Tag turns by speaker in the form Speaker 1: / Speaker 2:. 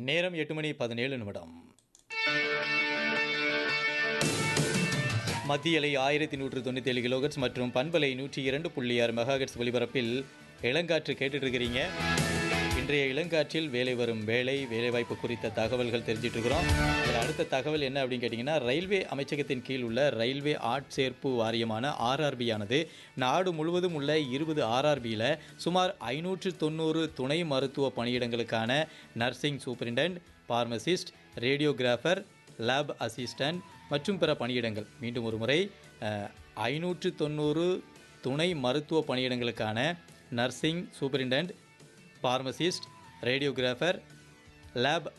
Speaker 1: நேரம் எட்டு மணி பதினேழு நிமிடம் மத்திய அலை ஆயிரத்தி நூற்று தொண்ணூற்றி ஏழு கிலோகட்ஸ் மற்றும் பண்பலை நூற்றி இரண்டு புள்ளி ஆறு மெகாஹெட்ஸ் ஒலிபரப்பில் இளங்காற்று கேட்டுட்டு இருக்கிறீங்க இன்றைய இளங்காற்றில் வேலை வரும் வேலை வேலைவாய்ப்பு குறித்த தகவல்கள் தெரிஞ்சிட்டு இருக்கிறோம் இதில் அடுத்த தகவல் என்ன அப்படின்னு கேட்டிங்கன்னா ரயில்வே அமைச்சகத்தின் கீழ் உள்ள ரயில்வே ஆட்சேர்ப்பு வாரியமான ஆர்ஆர்பி ஆனது நாடு முழுவதும் உள்ள இருபது ஆர்ஆர்பியில் சுமார் ஐநூற்று தொண்ணூறு துணை மருத்துவ பணியிடங்களுக்கான nursing superintendent pharmacist radiographer lab assistant மற்றும் பிற பணியிடங்கள் மீண்டும் ஒரு முறை ஐநூற்று தொண்ணூறு துணை மருத்துவ பணியிடங்களுக்கான nursing superintendent pharmacist radiographer lab